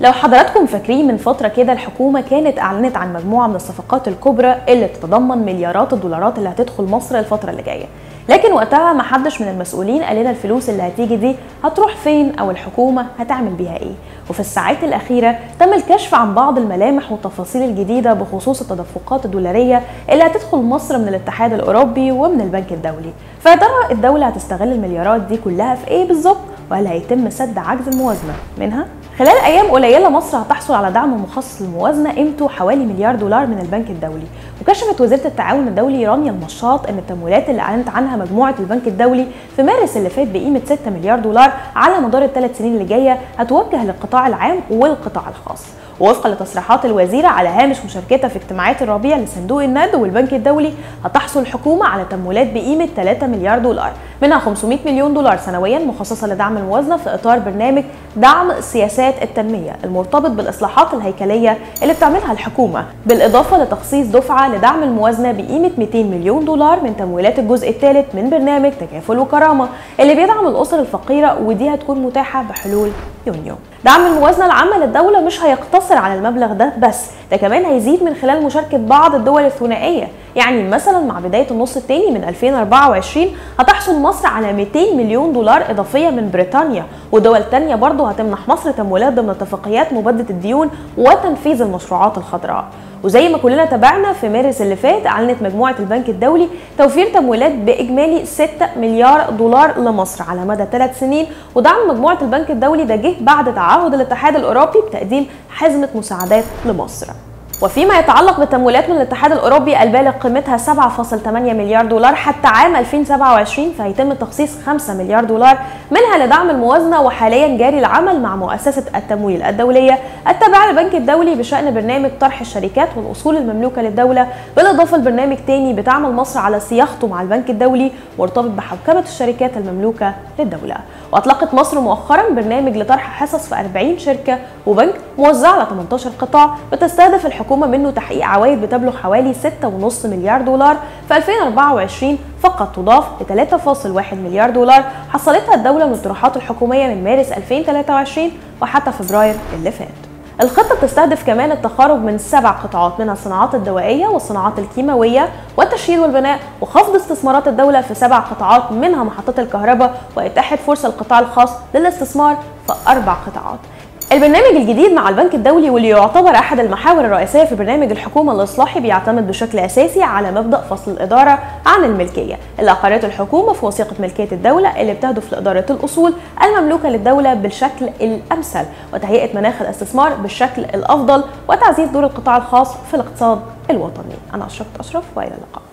لو حضراتكم فاكرين من فترة كده الحكومة كانت أعلنت عن مجموعة من الصفقات الكبرى اللي تتضمن مليارات الدولارات اللي هتدخل مصر الفترة اللي جاية لكن وقتها ما حدش من المسؤولين قال لنا الفلوس اللي هتيجي دي هتروح فين او الحكومه هتعمل بيها ايه وفي الساعات الاخيره تم الكشف عن بعض الملامح والتفاصيل الجديده بخصوص التدفقات الدولاريه اللي هتدخل مصر من الاتحاد الاوروبي ومن البنك الدولي فيا ترى الدوله هتستغل المليارات دي كلها في ايه بالظبط وهل هيتم سد عجز الموازنه منها خلال ايام قليله مصر هتحصل على دعم مخصص للموازنه قيمته حوالي مليار دولار من البنك الدولي وكشفت وزيره التعاون الدولي رانيا المشاط ان التمويلات اللي اعلنت عنها مجموعه البنك الدولي في مارس اللي فات بقيمه 6 مليار دولار على مدار الثلاث سنين اللي جايه هتوجه للقطاع العام والقطاع الخاص ووفقا لتصريحات الوزيره على هامش مشاركتها في اجتماعات الربيع لصندوق النقد والبنك الدولي هتحصل الحكومه على تمويلات بقيمه 3 مليار دولار منها 500 مليون دولار سنويا مخصصه لدعم الموازنه في اطار برنامج دعم سياسات التنميه المرتبط بالاصلاحات الهيكليه اللي بتعملها الحكومه بالاضافه لتخصيص دفعه لدعم الموازنه بقيمه 200 مليون دولار من تمويلات الجزء الثالث من برنامج تكافل وكرامه اللي بيدعم الاسر الفقيره ودي هتكون متاحه بحلول يونيو دعم الموازنه العامه للدوله مش هيقتصر على المبلغ ده بس ده كمان هيزيد من خلال مشاركه بعض الدول الثنائيه يعني مثلا مع بدايه النص الثاني من 2024 هتحصل مصر على 200 مليون دولار اضافيه من بريطانيا ودول تانية برضه هتمنح مصر تمويلات ضمن اتفاقيات مبادله الديون وتنفيذ المشروعات الخضراء وزي ما كلنا تابعنا في مارس اللي فات اعلنت مجموعه البنك الدولي توفير تمويلات باجمالي 6 مليار دولار لمصر على مدى ثلاث سنين ودعم مجموعه البنك الدولي ده جه بعد تعهد الاتحاد الاوروبي بتقديم حزمه مساعدات لمصر وفيما يتعلق بالتمويلات من الاتحاد الاوروبي البالغ قيمتها 7.8 مليار دولار حتى عام 2027 فهيتم تخصيص 5 مليار دولار منها لدعم الموازنه وحاليا جاري العمل مع مؤسسه التمويل الدوليه التابعه للبنك الدولي بشان برنامج طرح الشركات والاصول المملوكه للدوله بالاضافه لبرنامج تاني بتعمل مصر على صياغته مع البنك الدولي مرتبط بحوكمه الشركات المملوكه للدوله واطلقت مصر مؤخرا برنامج لطرح حصص في 40 شركه وبنك موزع على 18 قطاع بتستهدف الحكومه منه تحقيق عوائد بتبلغ حوالي 6.5 مليار دولار في 2024 فقط تضاف ل 3.1 مليار دولار حصلتها الدوله من الطروحات الحكوميه من مارس 2023 وحتى فبراير اللي فات. الخطة بتستهدف كمان التخارج من سبع قطاعات منها الصناعات الدوائية والصناعات الكيماوية والتشييد والبناء وخفض استثمارات الدولة في سبع قطاعات منها محطات الكهرباء وإتاحة فرصة للقطاع الخاص للاستثمار في أربع قطاعات البرنامج الجديد مع البنك الدولي واللي يعتبر احد المحاور الرئيسيه في برنامج الحكومه الاصلاحي بيعتمد بشكل اساسي على مبدا فصل الاداره عن الملكيه اللي اقرته الحكومه في وثيقه ملكيه الدوله اللي بتهدف لاداره الاصول المملوكه للدوله بالشكل الامثل وتهيئه مناخ الاستثمار بالشكل الافضل وتعزيز دور القطاع الخاص في الاقتصاد الوطني انا اشرفت اشرف والى اللقاء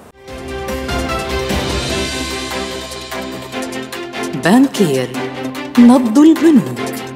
بانكير نبض البنوك